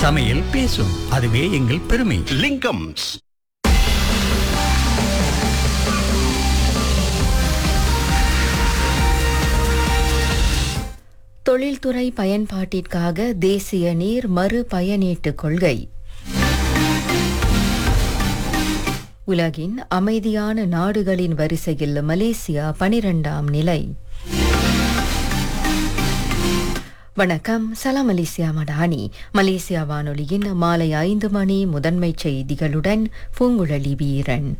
சமையல் பேசும் அதுவே எங்கள் பெருமை லிங்கம்ஸ் தொழில்துறை பயன்பாட்டிற்காக தேசிய நீர் மறுபயனீட்டுக் கொள்கை உலகின் அமைதியான நாடுகளின் வரிசையில் மலேசியா பனிரெண்டாம் நிலை வணக்கம் சலாம் மலேசியா மடானி மலேசியா வானொலியின் மாலை ஐந்து மணி முதன்மைச் செய்திகளுடன் பூங்குழலி வீரன்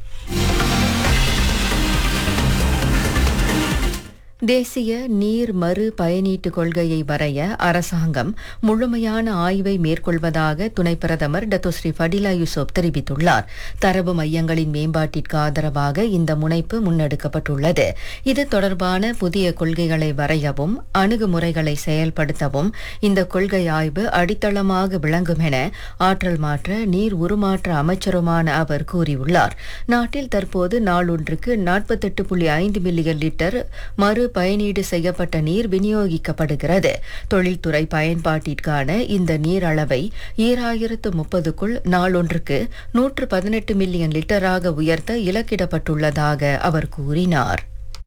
தேசிய நீர் மறு பயனீட்டு கொள்கையை வரைய அரசாங்கம் முழுமையான ஆய்வை மேற்கொள்வதாக துணை பிரதமர் டத்தோஸ்ரீ ஃபடிலா யூசுப் தெரிவித்துள்ளார் தரவு மையங்களின் மேம்பாட்டிற்கு ஆதரவாக இந்த முனைப்பு முன்னெடுக்கப்பட்டுள்ளது இது தொடர்பான புதிய கொள்கைகளை வரையவும் அணுகுமுறைகளை செயல்படுத்தவும் இந்த கொள்கை ஆய்வு அடித்தளமாக விளங்கும் என ஆற்றல் மாற்ற நீர் உருமாற்ற அமைச்சருமான அவர் கூறியுள்ளார் நாட்டில் தற்போது நாளொன்றுக்கு நாற்பத்தெட்டு புள்ளி ஐந்து மில்லியன் லிட்டர் மறு பயனீடு செய்யப்பட்ட நீர் விநியோகிக்கப்படுகிறது தொழில்துறை பயன்பாட்டிற்கான இந்த நீர் அளவை ஈராயிரத்து முப்பதுக்குள் நாளொன்றுக்கு நூற்று பதினெட்டு மில்லியன் லிட்டராக உயர்த்த இலக்கிடப்பட்டுள்ளதாக அவர் கூறினார்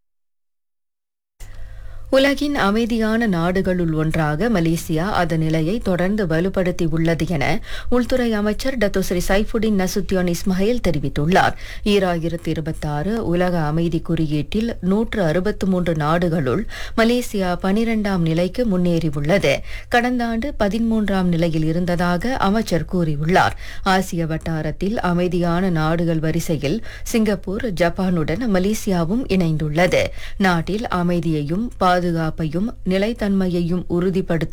உலகின் அமைதியான நாடுகளுள் ஒன்றாக மலேசியா அதன் நிலையை தொடர்ந்து வலுப்படுத்தி உள்ளது என உள்துறை அமைச்சர் டத்தோஸ்ரீ சைஃபுடின் நசுத்தியோன் இஸ்மாயில் தெரிவித்துள்ளார் ஈராயிரத்தி இருபத்தாறு உலக அமைதி குறியீட்டில் நூற்று அறுபத்து மூன்று நாடுகளுள் மலேசியா பனிரெண்டாம் நிலைக்கு முன்னேறியுள்ளது கடந்த ஆண்டு பதிமூன்றாம் நிலையில் இருந்ததாக அமைச்சர் கூறியுள்ளார் ஆசிய வட்டாரத்தில் அமைதியான நாடுகள் வரிசையில் சிங்கப்பூர் ஜப்பானுடன் மலேசியாவும் இணைந்துள்ளது நாட்டில் அமைதியையும் பாதுகாப்பையும் நிலைத்தன்மையையும் உறுதிப்படுத்த